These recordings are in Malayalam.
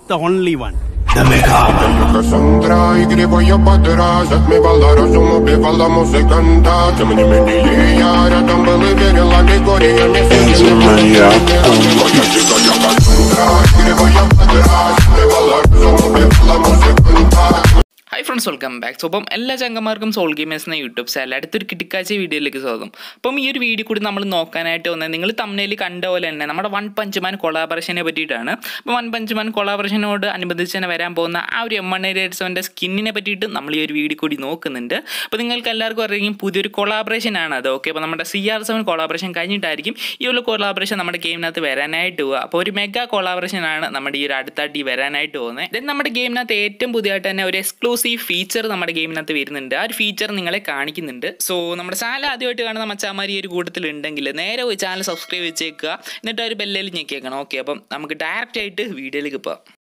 the only one. Tengo que Sandra y griego yo para atrás Отмевала разум, убивала музыканта Темни мені я рядом были верила Григория не Моя дикая Кассандра и гриего я para atrás Отмевала разум, убивала музыканта hi friends welcome back so അപ്പം എല്ലാ ചങ്കന്മാർക്കും സോൾ ഗെയിമേഴ്സ് എന്ന യൂട്യൂബ് ചാനൽ അടുത്തൊരു കിട്ടിക്കാച്ച വീഡിയോയിലേക്ക് സ്വാഗതം അപ്പം ഈ ഒരു വീഡിയോ കൂടി നമ്മൾ നോക്കാനായിട്ട് വന്നത് നിങ്ങൾ തമ്മിൽ കണ്ട പോലെ തന്നെ നമ്മുടെ വൺ പഞ്ച്മാൻ കൊളാബറേഷനെ പറ്റിയിട്ടാണ് അപ്പോൾ വൺ പഞ്ച്മാൻ കൊളാബറേഷനോട് അനുബന്ധിച്ച് തന്നെ വരാൻ പോകുന്ന ആ ഒരു എം വൺ എയ്റ്റ് സെവൻ്റെ സ്കിന്നിനെ പറ്റിയിട്ട് നമ്മൾ ഈ ഒരു വീഡിയോ കൂടി നോക്കുന്നുണ്ട് അപ്പോൾ നിങ്ങൾക്ക് എല്ലാവർക്കും അറിയാം പുതിയൊരു കൊളാബറേഷൻ ആണ് അത് ഓക്കെ അപ്പോൾ നമ്മുടെ സി ആർ സെവൻ കൊളാബറേഷൻ കഴിഞ്ഞിട്ടായിരിക്കും ഈ ഒരു കൊളാബറേഷൻ നമ്മുടെ ഗെയിമിനകത്ത് വരാനായിട്ട് പോവുക അപ്പോൾ ഒരു മെഗാ കൊളാബറേഷൻ ആണ് നമ്മുടെ ഈ ഒരു അടുത്തായിട്ട് ഈ വരാനായിട്ട് പോകുന്നത് ദെൻ നമ്മുടെ ഗെയിമിനകത്ത് ഏറ്റവും പുതിയതായിട്ട് തന്നെ ഒരു എക്സ്ക്ലൂസീവ് ഫീച്ചർ നമ്മുടെ ഗെയിമിനകത്ത് വരുന്നുണ്ട് ആ ഒരു ഫീച്ചർ നിങ്ങളെ കാണിക്കുന്നുണ്ട് സോ നമ്മുടെ ചാനൽ ആദ്യമായിട്ട് കാണുന്ന മച്ചാമാർ ഈ ഒരു കൂട്ടത്തിൽ ഉണ്ടെങ്കിൽ നേരെ പോയി ചാനൽ സബ്സ്ക്രൈബ് വെച്ചേക്കുക എന്നിട്ട് ആ ഒരു ബെല്ലിൽ ഞെക്കിയേക്കണം ഓക്കെ അപ്പം നമുക്ക് ഡയറക്റ്റ് ആയിട്ട് വീഡിയോയിലേക്ക് പോകാം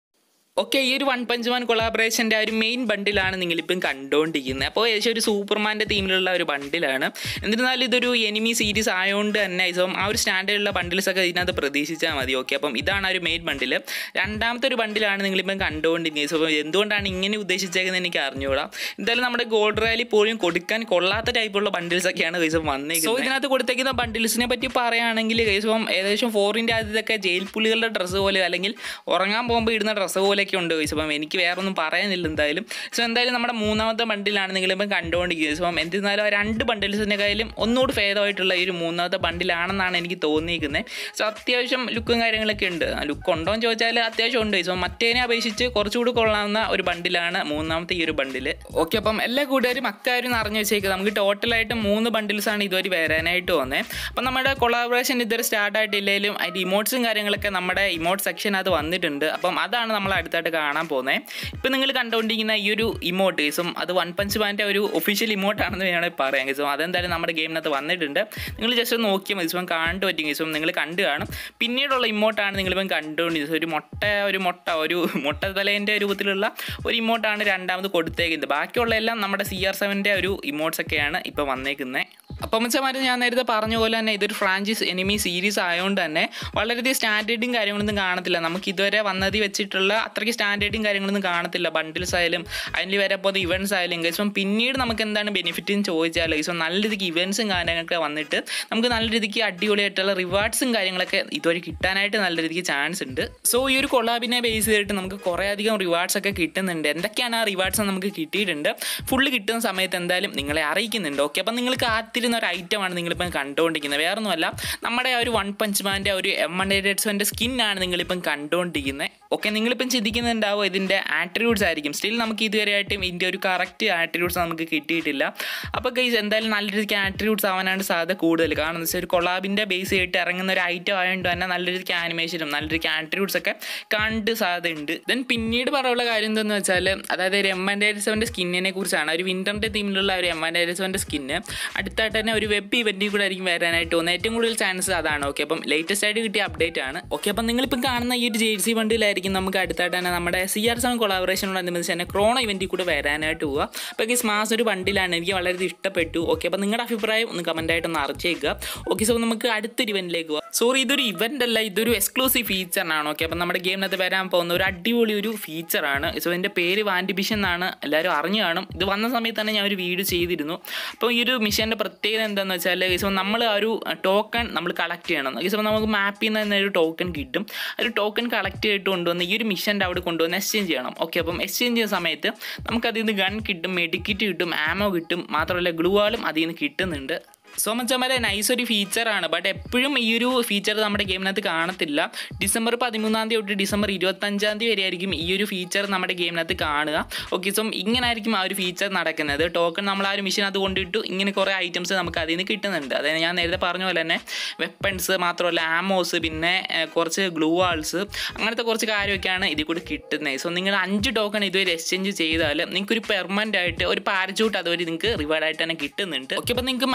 ഓക്കെ ഈ ഒരു വൺ പഞ്ച് മാൻ കൊളാബറേഷൻ്റെ ആ ഒരു മെയിൻ ബണ്ടിലാണ് നിങ്ങളിപ്പം കണ്ടുകൊണ്ടിരിക്കുന്നത് അപ്പോൾ ഏകദേശം ഒരു സൂപ്പർമാൻ്റെ തീമിലുള്ള ഒരു ബണ്ടിലാണ് എന്നിരുന്നാലും ഇതൊരു എനിമി സീരീസ് ആയതുകൊണ്ട് തന്നെ ഇപ്പം ആ ഒരു സ്റ്റാൻഡേർഡുള്ള ബണ്ടിൽസ് ഒക്കെ ഇതിനകത്ത് പ്രതീക്ഷിച്ചാൽ മതി ഓക്കെ അപ്പം ഇതാണ് ആ ഒരു മെയിൻ ബണ്ടിൽ രണ്ടാമത്തെ ഒരു ബണ്ടിലാണ് നിങ്ങളിപ്പം കണ്ടുകൊണ്ടിരിക്കുന്നത് സോ എന്തുകൊണ്ടാണ് ഇങ്ങനെ ഉദ്ദേശിച്ചേക്കുന്നത് എനിക്ക് അറിഞ്ഞുകൂടാ എന്തായാലും നമ്മുടെ ഗോൾഡ് റാലി പോലും കൊടുക്കാൻ കൊള്ളാത്ത ടൈപ്പുള്ള ബണ്ടിൽസ് ഒക്കെയാണ് കൈസം വന്നേക്കുന്നത് സോ ഇതിനകത്ത് കൊടുത്തേക്കുന്ന ബണ്ടിൽസിനെ പറ്റി പറയുകയാണെങ്കിൽ കൈസം ഏകദേശം ഫോറിൻ്റെ ആദ്യത്തൊക്കെ ജയിൽ പുലികളുടെ ഡ്രസ്സ് പോലെ അല്ലെങ്കിൽ ഉറങ്ങാൻ പോകുമ്പോൾ ഇടുന്ന ഡ്രസ്സ് പോലെയൊക്കെ ഉണ്ട് ഗൈസ് അപ്പം എനിക്ക് വേറെ ഒന്നും പറയാനില്ല എന്തായാലും സോ എന്തായാലും നമ്മുടെ മൂന്നാമത്തെ ബണ്ടിലാണ് നിങ്ങളിപ്പം കണ്ടുകൊണ്ടിരിക്കുന്നത് അപ്പം എന്നിരുന്നാലും ആ രണ്ട് ബണ്ടിൽസിൻ്റെ കയ്യിലും ഒന്നുകൂടി ഭേദമായിട്ടുള്ള ഈ ഒരു മൂന്നാമത്തെ ബണ്ടിലാണെന്നാണ് എനിക്ക് തോന്നിയിരിക്കുന്നത് സോ അത്യാവശ്യം ലുക്കും കാര്യങ്ങളൊക്കെ ഉണ്ട് ലുക്ക് ഉണ്ടോ എന്ന് ചോദിച്ചാൽ അത്യാവശ്യം ഉണ്ട് സോ മറ്റേനെ അപേക്ഷിച്ച് കുറച്ചുകൂടി കൊള്ളാവുന്ന ഒരു ബണ്ടിലാണ് മൂന്നാമത്തെ ഈ ഒരു ബണ്ടിൽ ഓക്കെ അപ്പം എല്ലാ കൂട്ടുകാരും അക്കാര്യം അറിഞ്ഞു വെച്ചേക്കുക നമുക്ക് ടോട്ടലായിട്ട് മൂന്ന് ബണ്ടിൽസാണ് ഇതുവരെ വരാനായിട്ട് വന്നത് അപ്പം നമ്മുടെ കൊളാബറേഷൻ ഇതുവരെ സ്റ്റാർട്ട് ആയിട്ടില്ലെങ്കിലും അതിൻ്റെ ഇമോട്ട്സും കാര്യങ്ങളൊക്കെ നമ്മുടെ ഇമോട്ട് സെക്ഷൻ അത് വന്നിട്ടുണ്ട് അപ്പം അതാണ് നമ്മൾ അടുത്തായിട്ട് കാണാൻ പോകുന്നത് ഇപ്പം നിങ്ങൾ കണ്ടുകൊണ്ടിരിക്കുന്ന ഈ ഒരു ഇമോട്ട് കേസും അത് വൺ പഞ്ച് മാൻ്റെ ഒരു ഒഫീഷ്യൽ ഇമോട്ടാണെന്ന് വേണമെങ്കിൽ പറയാം കേസും അതെന്തായാലും നമ്മുടെ ഗെയിമിനകത്ത് വന്നിട്ടുണ്ട് നിങ്ങൾ ജസ്റ്റ് നോക്കിയാൽ മതി ഇപ്പം കാണാൻ പറ്റും കേസും നിങ്ങൾ കണ്ടു കാണും പിന്നീടുള്ള ഇമോട്ടാണ് നിങ്ങളിപ്പം കണ്ടുകൊണ്ടിരിക്കുന്നത് ഒരു മുട്ട ഒരു മുട്ട ഒരു മുട്ട തലേൻ്റെ രൂപത്തിലുള്ള ഒരു ഇമോട്ടാണ് രണ്ടാമത് കൊടുത്തേക്കുന്നത് ബാക്കിയുള്ള എല്ലാം നമ്മുടെ സി ആർ സെവൻ്റെ ഒരു ഇമോട്ട്സ് ഒക്കെയാണ് ഇപ്പോൾ വന്നേക്കുന്നത് അപ്പം വെച്ചാൽ ഞാൻ നേരത്തെ പറഞ്ഞ പോലെ തന്നെ ഇതൊരു ഫ്രാഞ്ചൈസ് എനിമി സീരീസ് ആയതുകൊണ്ട് തന്നെ വളരെയധികം സ്റ്റാൻഡേർഡും കാര്യങ്ങളൊന്നും കാണത്തില്ല നമുക്ക് ഇതുവരെ വന്നതി വെച്ചിട്ടുള്ള അത്രയ്ക്ക് സ്റ്റാൻഡേർഡും കാര്യങ്ങളൊന്നും കാണത്തില്ല ബണ്ടിൽസ് ആയാലും അതിൽ വരെ പോകുന്ന ഇവൻറ്റ്സ് ആയാലും ഗൈസും പിന്നീട് നമുക്ക് എന്താണ് ബെനിഫിറ്റ് എന്ന് ചോദിച്ചാൽ ഗൈസും നല്ല രീതിക്ക് ഇവൻറ്റ്സും കാര്യങ്ങളൊക്കെ വന്നിട്ട് നമുക്ക് നല്ല രീതിക്ക് അടിപൊളിയായിട്ടുള്ള റിവാർഡ്സും കാര്യങ്ങളൊക്കെ ഇതുവരെ കിട്ടാനായിട്ട് നല്ല രീതിക്ക് ചാൻസ് ഉണ്ട് സോ ഈ ഒരു കൊളാബിനെ ബേസ് ചെയ്തിട്ട് നമുക്ക് കുറേ അധികം റിവാർഡ്സ് ഒക്കെ കിട്ടുന്നുണ്ട് എന്തൊക്കെയാണ് ആ റിവാർഡ്സ് നമുക്ക് കിട്ടിയിട്ടുണ്ട് ഫുള്ള് കിട്ടുന്ന സമയത്ത് എന്തായാലും നിങ്ങളെ അറിയിക്കുന്നുണ്ട് ഓക്കെ അപ്പം നിങ്ങൾ കാത്തിരുന്ന ഒരു ഐറ്റമാണ് നിങ്ങളിപ്പം കണ്ടുകൊണ്ടിരിക്കുന്നത് വേറെ ഒന്നുമല്ല നമ്മുടെ ആ ഒരു വൺ പഞ്ച് മാൻ്റെ ഒരു എം വൺ എയ്റ്റ് സ്കിന്നാണ് നിങ്ങളിപ്പം കണ്ടുകൊണ്ടിരിക്കുന്നത് ഓക്കെ നിങ്ങളിപ്പം ചിന്തിക്കുന്നുണ്ടാവും ഇതിൻ്റെ ആട്രിബ്യൂട്ട്സ് ആയിരിക്കും സ്റ്റിൽ നമുക്ക് ഇതുവരെയായിട്ടും ഇതിൻ്റെ ഒരു കറക്റ്റ് ആട്രിബ്യൂട്ട്സ് നമുക്ക് കിട്ടിയിട്ടില്ല അപ്പോൾ ഗൈസ് എന്തായാലും നല്ല രീതിക്ക് ആട്രിബ്യൂട്ട്സ് ആവാനാണ് സാധ്യത കൂടുതൽ കാരണം എന്താ വെച്ചാൽ ഒരു കൊളാബിൻ്റെ ബേസ് ചെയ്തിട്ട് ഇറങ്ങുന്ന ഒരു ഐറ്റം ആയതുകൊണ്ട് തന്നെ നല്ല രീതിക്ക് ആനിമേഷനും നല്ല രീതിക്ക് ആട്രിബ്യൂട്ട്സ് ഒക്കെ കണ്ട് സാധ്യതയുണ്ട് ദെൻ പിന്നീട് പറയാനുള്ള കാര്യം എന്താണെന്ന് വെച്ചാൽ അതായത് ഒരു എം ആൻഡ് സെവൻ്റെ സ്കിന്നിനെ കുറിച്ചാണ് ഒരു വിൻ്ററിൻ്റെ തീമിലുള്ള ഒരു എം ആൻഡ് സെവൻ്റെ സ്കിന്ന് അടുത്തായിട്ട് തന്നെ ഒരു വെബ് ഇവൻറ്റിൽ കൂടെ ആയിരിക്കും വരാനായിട്ട് തോന്നുന്നത് ഏറ്റവും കൂടുതൽ ചാൻസ് അതാണ് ഓക്കെ അപ്പം ലേറ്റസ്റ്റ് ആയിട്ട് കിട്ടിയ അപ്ഡേറ്റ് ആണ് ഓക്കെ അപ്പം നിങ്ങളിപ്പം കാണുന്ന ഈ ഒരു ജേഴ്സി വണ്ടിയിലായിരിക്കും നമുക്ക് അടുത്തായിട്ട് തന്നെ നമ്മുടെ സി ആർ സെവൻ കൊളാബറേഷനോടനുബന്ധിച്ച് തന്നെ ക്രോണ ഇവൻറ്റിൽ കൂടെ വരാനായിട്ട് പോവുക അപ്പോൾ ഈ സ്മാസ് ഒരു വണ്ടിയിലാണ് എനിക്ക് വളരെ ഇഷ്ടപ്പെട്ടു ഓക്കെ അപ്പം നിങ്ങളുടെ അഭിപ്രായം ഒന്ന് കമൻറ്റായിട്ട് ഒന്ന് അറിയിച്ചേക്കുക ഓക്കെ സോ നമുക്ക് അടുത്തൊരു ഇവൻറ്റിലേക്ക് പോവാം സോറി ഇതൊരു ഇവൻ്റ് അല്ല ഇതൊരു എക്സ്ക്ലൂസീവ് ഫീച്ചറാണ് ഓക്കെ അപ്പം നമ്മുടെ ഗെയിമിനകത്ത് വരാൻ പോകുന്ന ഒരു അടിപൊളി ഒരു ഫീച്ചറാണ് സോ ഇതിൻ്റെ പേര് വാൻഡിബിഷൻ എന്നാണ് എല്ലാവരും അറിഞ്ഞു കാണും ഇത് വന്ന സമയത്ത് തന്നെ ഞാൻ ഒരു വീഡിയോ ചെയ്തിരുന്നു അപ്പോൾ ഈ ഒരു മിഷൻ്റെ പ്രത്യേകത എന്താണെന്ന് വെച്ചാൽ സോ നമ്മൾ ആ ഒരു ടോക്കൺ നമ്മൾ കളക്ട് ചെയ്യണം സോ നമുക്ക് മാപ്പിൽ നിന്ന് തന്നെ ഒരു ടോക്കൺ കിട്ടും ആ ഒരു ടോക്കൺ കളക്ട് ചെയ്തിട്ട് കൊണ്ടുവന്ന് ഈ ഒരു മിഷൻ്റെ അവിടെ കൊണ്ടുവന്ന് എക്സ്ചേഞ്ച് ചെയ്യണം ഓക്കെ അപ്പം എക്സ്ചേഞ്ച് ചെയ്യുന്ന സമയത്ത് നമുക്കതിൽ നിന്ന് ഗൺ കിട്ടും മെഡിക്കിറ്റ് കിട്ടും ആമോ കിട്ടും മാത്രമല്ല ഗ്ലൂവാളും അതിൽ നിന്ന് കിട്ടുന്നുണ്ട് സോ മച്ചമാരെ നൈസ് ഒരു ഫീച്ചറാണ് ബട്ട് എപ്പോഴും ഈ ഒരു ഫീച്ചർ നമ്മുടെ ഗെയിമിനകത്ത് കാണത്തില്ല ഡിസംബർ പതിമൂന്നാം തീയതി തൊട്ട് ഡിസംബർ ഇരുപത്തഞ്ചാം തീയതി വരെ ആയിരിക്കും ഈ ഒരു ഫീച്ചർ നമ്മുടെ ഗെയിമിനകത്ത് കാണുക ഓക്കെ സോ ഇങ്ങനെ ആയിരിക്കും ആ ഒരു ഫീച്ചർ നടക്കുന്നത് ടോക്കൺ നമ്മൾ ആ ഒരു മിഷനകത്ത് കൊണ്ടിട്ടു ഇങ്ങനെ കുറേ ഐറ്റംസ് നമുക്ക് അതിൽ നിന്ന് കിട്ടുന്നുണ്ട് അതായത് ഞാൻ നേരത്തെ പറഞ്ഞ പോലെ തന്നെ വെപ്പൺസ് മാത്രമല്ല ആമോസ് പിന്നെ ഏഹ്, കുറച്ച് ഗ്ലൂ വാൾസ് അങ്ങനത്തെ കുറച്ച് കാര്യമൊക്കെയാണ് ഇതിൽ കൂടി കിട്ടുന്നത് സോ നിങ്ങൾ അഞ്ച് ടോക്കൺ ഇതുവരെ എക്സ്ചേഞ്ച് ചെയ്താൽ നിങ്ങൾക്ക് ഒരു പെർമനൻ്റ് ആയിട്ട് ഒരു പാരച്യൂട്ട് അതുവരെ നിങ്ങൾക്ക് റിവാർഡായിട്ട് തന്നെ കിട്ടുന്നുണ്ട് ഓക്കെ അപ്പോൾ നിങ്ങൾക്ക് മാച്ച് വൈസ്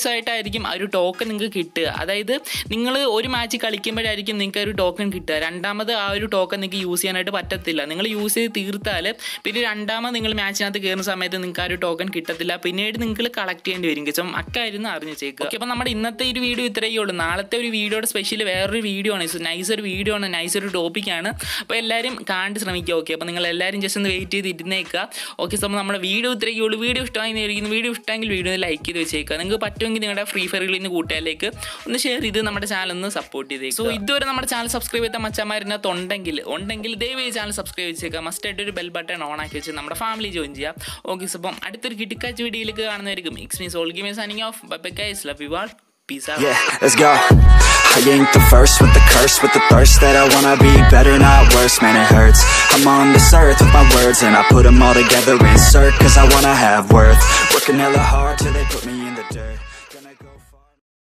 ദിവസമായിട്ടായിരിക്കും ആ ഒരു ടോക്കൺ നിങ്ങൾക്ക് കിട്ടുക അതായത് നിങ്ങൾ ഒരു മാച്ച് കളിക്കുമ്പോഴായിരിക്കും നിങ്ങൾക്ക് ഒരു ടോക്കൺ കിട്ടുക രണ്ടാമത് ആ ഒരു ടോക്കൺ നിങ്ങൾക്ക് യൂസ് ചെയ്യാനായിട്ട് പറ്റത്തില്ല നിങ്ങൾ യൂസ് ചെയ്ത് തീർത്താൽ പിന്നെ രണ്ടാമത് നിങ്ങൾ മാച്ചിനകത്ത് കയറുന്ന സമയത്ത് നിങ്ങൾക്ക് ആ ഒരു ടോക്കൺ കിട്ടത്തില്ല പിന്നീട് നിങ്ങൾ കളക്ട് ചെയ്യേണ്ടി വരും കിച്ചും അക്കായിരുന്നു അറിഞ്ഞു വെച്ചേക്കുക ഓക്കെ അപ്പോൾ നമ്മുടെ ഇന്നത്തെ ഒരു വീഡിയോ ഇത്രയേ ഉള്ളൂ നാളത്തെ ഒരു വീഡിയോയുടെ സ്പെഷ്യൽ വേറൊരു വീഡിയോ ആണ് നൈസ് ഒരു വീഡിയോ ആണ് നൈസ് ഒരു ടോപ്പിക്കാണ് അപ്പോൾ എല്ലാവരും കാണാൻ ശ്രമിക്കുക ഓക്കെ അപ്പോൾ നിങ്ങൾ എല്ലാവരും ജസ്റ്റ് ഒന്ന് വെയിറ്റ് ചെയ്ത് ഇരുന്നേക്കുക ഓക്കെ സോ നമ്മുടെ വീഡിയോ ഇത്രയേ ഉള്ളൂ വീഡിയോ ഇഷ്ടമായി നേരിടുന്നു വീഡിയോ ഇഷ്ടമെങ്കിൽ വീഡിയോ ലൈക്ക് ചെയ്ത് വെച്ചേക്കുക നിങ്ങൾക്ക് പറ്റുമെങ്കിൽ നിങ്ങളുടെ ഫ്രീ ഫയറുകളിൽ നിന്ന് കൂട്ടുകാരിലേക്ക് ഒന്ന് ഷെയർ ചെയ്ത് നമ്മുടെ ചാനൽ ഒന്ന് സപ്പോർട്ട് ചെയ്തേക്കുക സോ ഇതുവരെ നമ്മുടെ ചാനൽ സബ്സ്ക്രൈബ് ചെയ്ത മച്ചന്മാരിനകത്ത് ഉണ്ടെങ്കിൽ ഉണ്ടെങ്കിൽ ദയവായി ചാനൽ സബ്സ്ക്രൈബ് ചെയ്തേക്കുക മസ്റ്റ് ആയിട്ട് ഒരു ബെൽ ബട്ടൺ ഓൺ ആക്കി വെച്ച് നമ്മുടെ ഫാമിലി ജോയിൻ ചെയ്യുക ഓക്കെ സോ അപ്പം അടുത്തൊരു കിട്ടിക്കാച്ച് വീഡിയോയിലേക്ക് കാണുന്നതായിരിക്കും it's me soul game signing off bye guys love you all peace out Yeah, let's go. I ain't the first with the curse, with the thirst that I wanna be better, not worse, man, it hurts. I'm on this earth with my words, and I put them all together, insert, cause I wanna have worth. Working hella hard till they put me